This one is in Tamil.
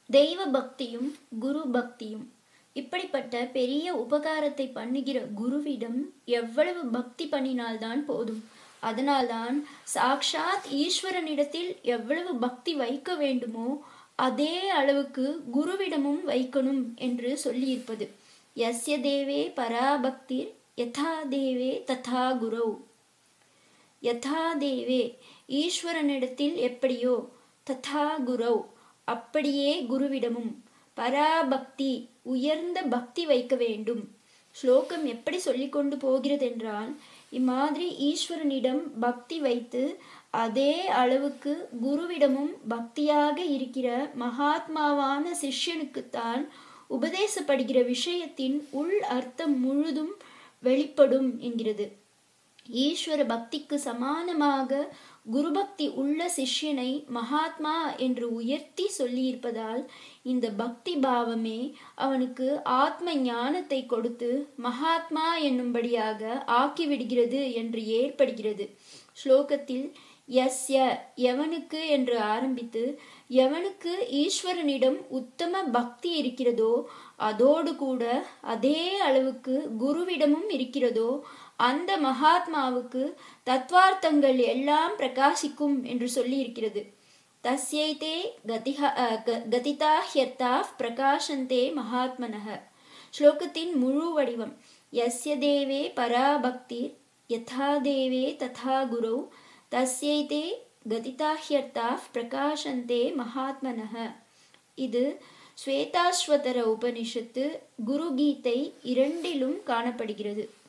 தெய்வ பக்தியும் குரு பக்தியும் இப்படிப்பட்ட பெரிய உபகாரத்தை பண்ணுகிற குருவிடம் எவ்வளவு பக்தி பண்ணினால்தான் போதும் அதனால்தான் சாக்ஷாத் ஈஸ்வரனிடத்தில் எவ்வளவு பக்தி வைக்க வேண்டுமோ அதே அளவுக்கு குருவிடமும் வைக்கணும் என்று சொல்லியிருப்பது யஸ்ய தேவே பராபக்திர் யதா தேவே ததா குரௌ யதா தேவே ஈஸ்வரனிடத்தில் எப்படியோ ததா குரவ் அப்படியே குருவிடமும் பராபக்தி உயர்ந்த பக்தி வைக்க வேண்டும் ஸ்லோகம் எப்படி சொல்லிக்கொண்டு போகிறது என்றால் இம்மாதிரி ஈஸ்வரனிடம் பக்தி வைத்து அதே அளவுக்கு குருவிடமும் பக்தியாக இருக்கிற மகாத்மாவான சிஷ்யனுக்குத்தான் உபதேசப்படுகிற விஷயத்தின் உள் அர்த்தம் முழுதும் வெளிப்படும் என்கிறது ஈஸ்வர பக்திக்கு சமானமாக குருபக்தி உள்ள சிஷ்யனை மகாத்மா என்று உயர்த்தி சொல்லியிருப்பதால் இந்த பக்தி பாவமே அவனுக்கு ஆத்ம ஞானத்தை கொடுத்து மகாத்மா என்னும்படியாக ஆக்கிவிடுகிறது என்று ஏற்படுகிறது ஸ்லோகத்தில் யஸ்ய எவனுக்கு என்று ஆரம்பித்து எவனுக்கு ஈஸ்வரனிடம் உத்தம பக்தி இருக்கிறதோ அதோடு கூட அதே அளவுக்கு குருவிடமும் இருக்கிறதோ அந்த மகாத்மாவுக்கு தத்வார்த்தங்கள் எல்லாம் பிரகாசிக்கும் என்று சொல்லி இருக்கிறது தஸ்யைதே கதிஹ கதிதா ஹியத்தா பிரகாசந்தே மகாத்மனக ஸ்லோகத்தின் முழு வடிவம் யஸ்ய தேவே பராபக்தி யதா தேவே ததா குரு தஸ்யைதே கதிதாஹ்யர்த்தா பிரகாசந்தே மகாத்மனக இது ஸ்வேதாஸ்வதர உபனிஷத்து குரு கீதை இரண்டிலும் காணப்படுகிறது